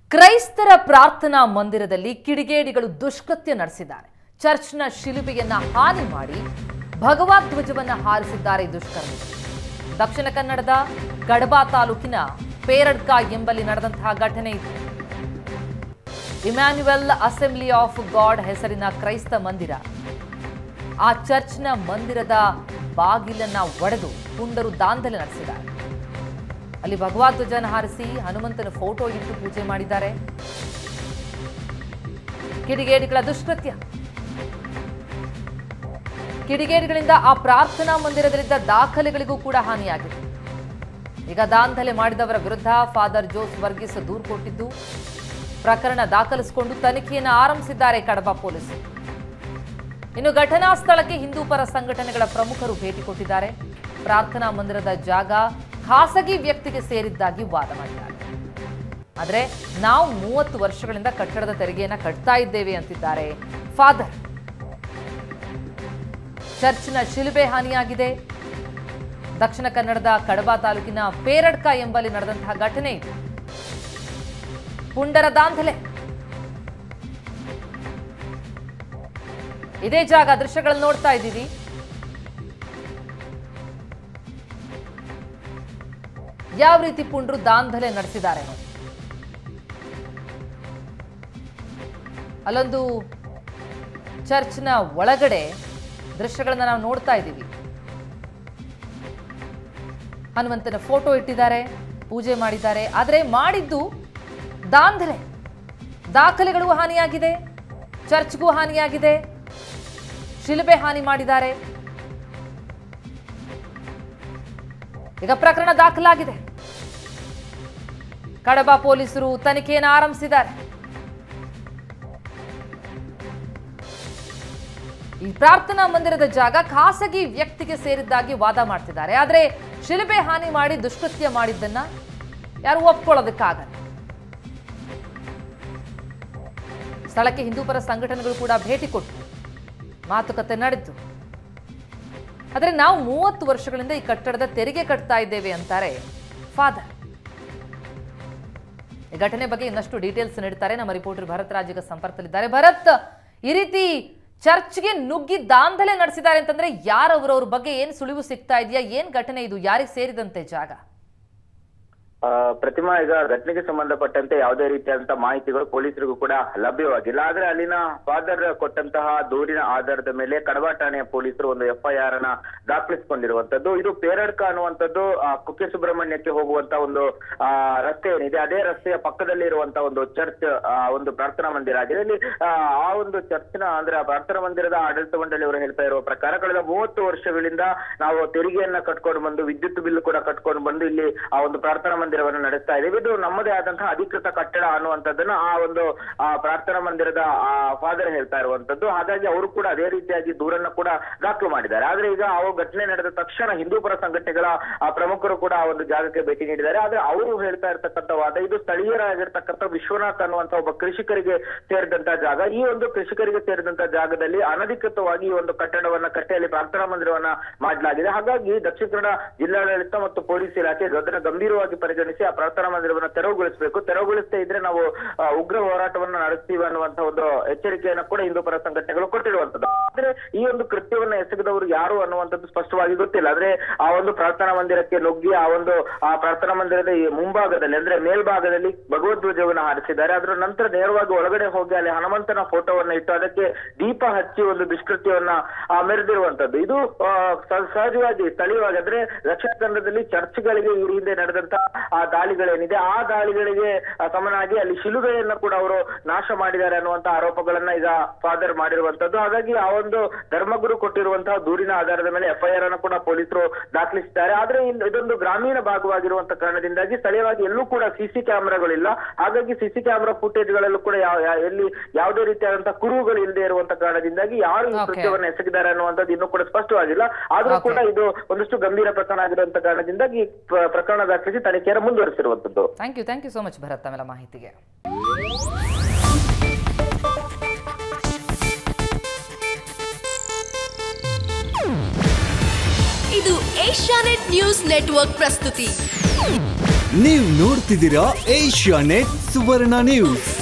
ಕ್ರೈಸ್ತರ ಪ್ರಾರ್ಥನಾ ಮಂದಿರದಲ್ಲಿ ಕಿಡಿಗೇಡಿಗಳು ದುಷ್ಕೃತ್ಯ ನಡೆಸಿದ್ದಾರೆ ಚರ್ಚ್ನ ಶಿಲುಬೆಯನ್ನ ಹಾನಿ ಮಾಡಿ ಭಗವದ್ ಧ್ವಜವನ್ನ ಹಾರಿಸಿದ್ದಾರೆ ದುಷ್ಕರ್ಮಿಗಳು ದಕ್ಷಿಣ ಕನ್ನಡದ ಕಡಬ ತಾಲೂಕಿನ ಪೇರಡ್ಕ ಎಂಬಲ್ಲಿ ನಡೆದಂತಹ ಘಟನೆ ಇದು ಇಮ್ಯಾನ್ಯುಯಲ್ ಅಸೆಂಬ್ಲಿ ಆಫ್ ಗಾಡ್ ಹೆಸರಿನ ಕ್ರೈಸ್ತ ಮಂದಿರ ಆ ಚರ್ಚ್ನ ಮಂದಿರದ ಬಾಗಿಲನ್ನ ಒಡೆದು ಪುಂಡರು ದಾಂಧಲೆ ನಡೆಸಿದ್ದಾರೆ ಅಲ್ಲಿ ಭಗವದ್ ಧ್ವಜನ ಹಾರಿಸಿ ಹನುಮಂತನ ಫೋಟೋ ಇಟ್ಟು ಪೂಜೆ ಮಾಡಿದ್ದಾರೆ ಕಿಡಿಗೇಡಿಗಳ ದುಷ್ಕೃತ್ಯ ಕಿಡಿಗೇಡಿಗಳಿಂದ ಆ ಪ್ರಾರ್ಥನಾ ಮಂದಿರದಲ್ಲಿದ್ದ ದಾಖಲೆಗಳಿಗೂ ಕೂಡ ಹಾನಿಯಾಗಿದೆ ಈಗ ದಾಂಧಲೆ ಮಾಡಿದವರ ವಿರುದ್ಧ ಫಾದರ್ ಜೋಸ್ ವರ್ಗೀಸ್ ದೂರು ಕೊಟ್ಟಿದ್ದು ಪ್ರಕರಣ ದಾಖಲಿಸಿಕೊಂಡು ತನಿಖೆಯನ್ನು ಆರಂಭಿಸಿದ್ದಾರೆ ಕಡಬ ಪೊಲೀಸರು ಇನ್ನು ಘಟನಾ ಸ್ಥಳಕ್ಕೆ ಹಿಂದೂ ಪರ ಸಂಘಟನೆಗಳ ಪ್ರಮುಖರು ಭೇಟಿ ಕೊಟ್ಟಿದ್ದಾರೆ ಪ್ರಾರ್ಥನಾ ಮಂದಿರದ ಜಾಗ ಖಾಸಗಿ ವ್ಯಕ್ತಿಗೆ ಸೇರಿದ್ದಾಗಿ ವಾದ ಮಾಡಿದ್ದಾರೆ ಆದರೆ ನಾವು ಮೂವತ್ತು ವರ್ಷಗಳಿಂದ ಕಟ್ಟಡದ ತೆರಿಗೆಯನ್ನ ಕಟ್ತಾ ಇದ್ದೇವೆ ಅಂತಿದ್ದಾರೆ ಫಾದರ್ ಚರ್ಚ್ನ ಶಿಲುಬೆ ಹಾನಿಯಾಗಿದೆ ದಕ್ಷಿಣ ಕನ್ನಡದ ಕಡಬ ತಾಲೂಕಿನ ಪೇರಡ್ಕ ಎಂಬಲ್ಲಿ ನಡೆದಂತಹ ಘಟನೆ ಇದು ಪುಂಡರ ದಾಂಧಲೆ ಇದೇ ಜಾಗ ದೃಶ್ಯಗಳನ್ನು ನೋಡ್ತಾ ಇದ್ದೀವಿ ಯಾವ ರೀತಿ ಪುಂಡ್ರು ದಾಂಧಲೆ ನಡೆಸಿದ್ದಾರೆ ನೋಡಿ ಅಲ್ಲೊಂದು ಚರ್ಚ್ನ ಒಳಗಡೆ ದೃಶ್ಯಗಳನ್ನ ನಾವು ನೋಡ್ತಾ ಇದ್ದೀವಿ ಹನುಮಂತನ ಫೋಟೋ ಇಟ್ಟಿದ್ದಾರೆ ಪೂಜೆ ಮಾಡಿದ್ದಾರೆ ಆದರೆ ಮಾಡಿದ್ದು ದಾಂಧಲೆ ದಾಖಲೆಗಳು ಹಾನಿಯಾಗಿದೆ ಚರ್ಚ್ಗೂ ಹಾನಿಯಾಗಿದೆ ಶಿಲುಬೆ ಹಾನಿ ಮಾಡಿದ್ದಾರೆ ಈಗ ಪ್ರಕರಣ ದಾಖಲಾಗಿದೆ ಕಡಬ ಪೊಲೀಸರು ತನಿಖೆಯನ್ನು ಆರಂಭಿಸಿದ್ದಾರೆ ಈ ಪ್ರಾರ್ಥನಾ ಮಂದಿರದ ಜಾಗ ಖಾಸಗಿ ವ್ಯಕ್ತಿಗೆ ಸೇರಿದ್ದಾಗಿ ವಾದ ಮಾಡ್ತಿದ್ದಾರೆ ಆದರೆ ಶಿಲುಬೆ ಹಾನಿ ಮಾಡಿ ದುಷ್ಕೃತ್ಯ ಮಾಡಿದ್ದನ್ನ ಯಾರು ಒಪ್ಕೊಳ್ಳೋದಕ್ಕಾಗಲ್ಲ ಸ್ಥಳಕ್ಕೆ ಹಿಂದೂಪರ ಸಂಘಟನೆಗಳು ಕೂಡ ಭೇಟಿ ಕೊಟ್ಟು ಮಾತುಕತೆ ನಡೆದು ಆದರೆ ನಾವು ಮೂವತ್ತು ವರ್ಷಗಳಿಂದ ಈ ಕಟ್ಟಡದ ತೆರಿಗೆ ಕಟ್ತಾ ಇದ್ದೇವೆ ಅಂತಾರೆ ಫಾದರ್ ಈ ಘಟನೆ ಬಗ್ಗೆ ಇನ್ನಷ್ಟು ಡೀಟೇಲ್ಸ್ ನೀಡ್ತಾರೆ ನಮ್ಮ ರಿಪೋರ್ಟರ್ ಭರತ್ ರಾಜಿಗ ಸಂಪರ್ಕದಲ್ಲಿದ್ದಾರೆ ಭರತ್ ಈ ರೀತಿ ಚರ್ಚ್ಗೆ ನುಗ್ಗಿ ದಾಂಧಲೆ ನಡೆಸಿದ್ದಾರೆ ಅಂತಂದ್ರೆ ಯಾರವರು ಅವ್ರ ಬಗ್ಗೆ ಏನ್ ಸುಳಿವು ಸಿಗ್ತಾ ಇದೆಯಾ ಏನ್ ಘಟನೆ ಇದು ಯಾರಿಗೆ ಸೇರಿದಂತೆ ಜಾಗ ಆ, ಪ್ರತಿಮಾ ಈಗ ಘಟನೆಗೆ ಸಂಬಂಧಪಟ್ಟಂತೆ ಯಾವುದೇ ರೀತಿಯಾದಂತಹ ಮಾಹಿತಿಗಳು ಪೊಲೀಸರಿಗೂ ಕೂಡ ಲಭ್ಯವಾಗಿಲ್ಲ ಆದ್ರೆ ಅಲ್ಲಿನ ಫಾದರ್ ಕೊಟ್ಟಂತಹ ದೂರಿನ ಆಧಾರದ ಮೇಲೆ ಕಡಬ ಠಾಣೆಯ ಪೊಲೀಸರು ಒಂದು ಎಫ್ಐಆರ್ ಅನ್ನ ದಾಖಲಿಸಿಕೊಂಡಿರುವಂತದ್ದು ಇದು ಪೇರಡ್ಕ ಅನ್ನುವಂಥದ್ದು ಆ, ಕುಕ್ಕೆ ಸುಬ್ರಹ್ಮಣ್ಯಕ್ಕೆ ಹೋಗುವಂತ ಒಂದು ಆ, ರಸ್ತೆ ಏನಿದೆ ಅದೇ ರಸ್ತೆಯ ಪಕ್ಕದಲ್ಲಿ ಇರುವಂತಹ ಒಂದು ಚರ್ಚ್ ಆ, ಒಂದು ಪ್ರಾರ್ಥನಾ ಮಂದಿರ ಆಗಿದೆ ಇಲ್ಲಿ ಆ, ಆ ಒಂದು ಚರ್ಚ್ನ ಅಂದ್ರೆ ಆ ಪ್ರಾರ್ಥನಾ ಮಂದಿರದ ಆಡಳಿತ ಮಂಡಳಿ ಅವರು ಹೇಳ್ತಾ ಇರುವ ಪ್ರಕಾರ ಕಳೆದ ಮೂವತ್ತು ವರ್ಷಗಳಿಂದ ನಾವು ತೆರಿಗೆಯನ್ನ ಕಟ್ಕೊಂಡು ಬಂದು ವಿದ್ಯುತ್ ಬಿಲ್ ಕೂಡ ಕಟ್ಕೊಂಡು ಬಂದು ಇಲ್ಲಿ ಆ ಒಂದು ಪ್ರಾರ್ಥನಾ ಮಂದಿರವನ್ನು ನಡೆಸ್ತಾ ಇದ್ದೀವಿ ಇದು ನಮ್ಮದೇ ಆದಂತಹ ಅಧಿಕೃತ ಕಟ್ಟಡ ಅನ್ನುವಂಥದ್ದನ್ನ ಆ ಒಂದು ಆ ಪ್ರಾರ್ಥನಾ ಮಂದಿರದ ಆ ಫಾದರ್ ಹೇಳ್ತಾ ಇರುವಂತದ್ದು ಹಾಗಾಗಿ ಅವರು ಕೂಡ ಅದೇ ರೀತಿಯಾಗಿ ದೂರನ್ನ ಕೂಡ ದಾಖಲು ಮಾಡಿದ್ದಾರೆ ಆದ್ರೆ ಈಗ ಆ ಘಟನೆ ನಡೆದ ತಕ್ಷಣ ಹಿಂದೂ ಪರ ಸಂಘಟನೆಗಳ ಆ ಪ್ರಮುಖರು ಕೂಡ ಆ ಒಂದು ಜಾಗಕ್ಕೆ ಭೇಟಿ ನೀಡಿದ್ದಾರೆ ಆದ್ರೆ ಅವರು ಹೇಳ್ತಾ ಇರ್ತಕ್ಕಂಥ ವಾದ ಇದು ಸ್ಥಳೀಯರಾಗಿರ್ತಕ್ಕಂಥ ವಿಶ್ವನಾಥ್ ಅನ್ನುವಂತ ಒಬ್ಬ ಕೃಷಿಕರಿಗೆ ಸೇರಿದಂತ ಜಾಗ ಈ ಒಂದು ಕೃಷಿಕರಿಗೆ ಸೇರಿದಂತ ಜಾಗದಲ್ಲಿ ಅನಧಿಕೃತವಾಗಿ ಈ ಒಂದು ಕಟ್ಟಡವನ್ನ ಕಟ್ಟಿ ಅಲ್ಲಿ ಪ್ರಾರ್ಥನಾ ಮಂದಿರವನ್ನ ಮಾಡಲಾಗಿದೆ ಹಾಗಾಗಿ ದಕ್ಷಿಣ ಕನ್ನಡ ಜಿಲ್ಲಾಡಳಿತ ಮತ್ತು ಪೊಲೀಸ್ ಇಲಾಖೆ ಅದನ್ನ ಗಂಭೀರವಾಗಿ ಪರಿಗಣಿಸಿ ಆ ಪ್ರಾರ್ಥನಾ ಮಂದಿರವನ್ನ ತೆರವುಗೊಳಿಸಬೇಕು ತೆರವುಗೊಳಿಸದೇ ಇದ್ರೆ ನಾವು ಆ, ಉಗ್ರ ಹೋರಾಟವನ್ನ ನಡೆಸ್ತೀವಿ ಅನ್ನುವಂತ ಒಂದು ಎಚ್ಚರಿಕೆಯನ್ನ ಕೂಡ ಹಿಂದೂ ಪರ ಸಂಘಟನೆಗಳು ಕೊಟ್ಟಿರುವಂತದ್ದು ಆದ್ರೆ ಈ ಒಂದು ಕೃತ್ಯವನ್ನ ಎಸಗಿದವರು ಯಾರು ಅನ್ನುವಂಥದ್ದು ಸ್ಪಷ್ಟವಾಗಿ ಗೊತ್ತಿಲ್ಲ ಆದ್ರೆ ಆ ಒಂದು ಪ್ರಾರ್ಥನಾ ಮಂದಿರಕ್ಕೆ ನುಗ್ಗಿ ಆ ಒಂದು ಆ ಪ್ರಾರ್ಥನಾ ಮಂದಿರದ ಈ ಮುಂಭಾಗದಲ್ಲಿ ಅಂದ್ರೆ ಮೇಲ್ಭಾಗದಲ್ಲಿ ಭಗವದ್ಧ್ವಜವನ್ನ ಹಾರಿಸಿದ್ದಾರೆ ಅದರ ನಂತರ ನೇರವಾಗಿ ಒಳಗಡೆ ಹೋಗಿ ಅಲ್ಲಿ ಹನುಮಂತನ ಫೋಟೋವನ್ನ ಇಟ್ಟು ಅದಕ್ಕೆ ದೀಪ ಹಚ್ಚಿ ಒಂದು ದುಷ್ಕೃತ್ಯವನ್ನ ಆ, ಮೆರೆದಿರುವಂತದ್ದು ಇದು ಆ, ಸ- ಸಹಜವಾಗಿ ಸ್ಥಳೀಯವಾಗಿ ಅಂದ್ರೆ ದಕ್ಷಿಣ ಕನ್ನಡದಲ್ಲಿ ಚರ್ಚ್ಗಳಿಗೆ ಈ ಹಿಂದೆ ನಡೆದಂತ ಆ ದಾಳಿಗಳೇನಿದೆ ಆ ದಾಳಿಗಳಿಗೆ ಆ, ಸಮನಾಗಿ ಅಲ್ಲಿ ಶಿಲುಬೆಯನ್ನ ಕೂಡ ಅವರು ನಾಶ ಮಾಡಿದ್ದಾರೆ ಅನ್ನುವಂತ ಆರೋಪಗಳನ್ನ ಈಗ ಫಾದರ್ ಮಾಡಿರುವಂತದ್ದು ಹಾಗಾಗಿ ಆ ಒಂದು ಧರ್ಮಗುರು ಕೊಟ್ಟಿರುವಂತಹ ದೂರಿನ ಆಧಾರದ ಮೇಲೆ ಎಫ್ಐಆರ್ ಅನ್ನು ಕೂಡ ಪೊಲೀಸರು ದಾಖಲಿಸಿದ್ದಾರೆ ಆದ್ರೆ ಇಲ್ಲಿ ಇದೊಂದು ಗ್ರಾಮೀಣ ಭಾಗವಾಗಿರುವಂತ ಕಾರಣದಿಂದಾಗಿ ಸ್ಥಳೀಯವಾಗಿ ಎಲ್ಲೂ ಕೂಡ ಸಿಸಿ ಕ್ಯಾಮೆರಾಗಳಿಲ್ಲ ಹಾಗಾಗಿ ಸಿಸಿ ಕ್ಯಾಮೆರಾ ಫುಟೇಜ್ ಗಳಲ್ಲೂ ಕೂಡ ಯಾವ ಯಾ- ಎಲ್ಲಿ ಯಾವುದೇ ರೀತಿಯಾದಂತಹ ಕುರುಹುಗಳು ಇಲ್ಲದೆ ಇರುವಂತ ಕಾರಣದಿಂದಾಗಿ ಯಾರು ಈ Okay. ಕೃತ್ಯವನ್ನ ಎಸಗಿದ್ದಾರೆ ಅನ್ನುವಂಥದ್ದು ಇನ್ನೂ ಕೂಡ ಸ್ಪಷ್ಟವಾಗಿಲ್ಲ ಆದ್ರೂ Okay. ಕೂಡ ಇದು ಒಂದಷ್ಟು ಗಂಭೀರ ಪ್ರಕರಣ ಆಗಿರುವಂತ ಕಾರಣದಿಂದಾಗಿ ಪ್ರ- ಪ್ರಕರಣ ದಾಖಲಿಸಿ ತನಿಖೆಯನ್ನು ಮುಂದುವರಿಸಿರುವಂತದ್ದು thank you thank you so much Bharath ತಮ್ಮೆಲ್ಲ ಮಾಹಿತಿಗೆ ಇದು ಏಷ್ಯಾನೆಟ್ ನ್ಯೂಸ್ ನೆಟ್ವರ್ಕ್ ಪ್ರಸ್ತುತಿ ನೀವು ನೋಡ್ತಿದ್ದೀರಾ ಏಷ್ಯಾ ನೆಟ್ ಸುವರ್ಣ ನ್ಯೂಸ್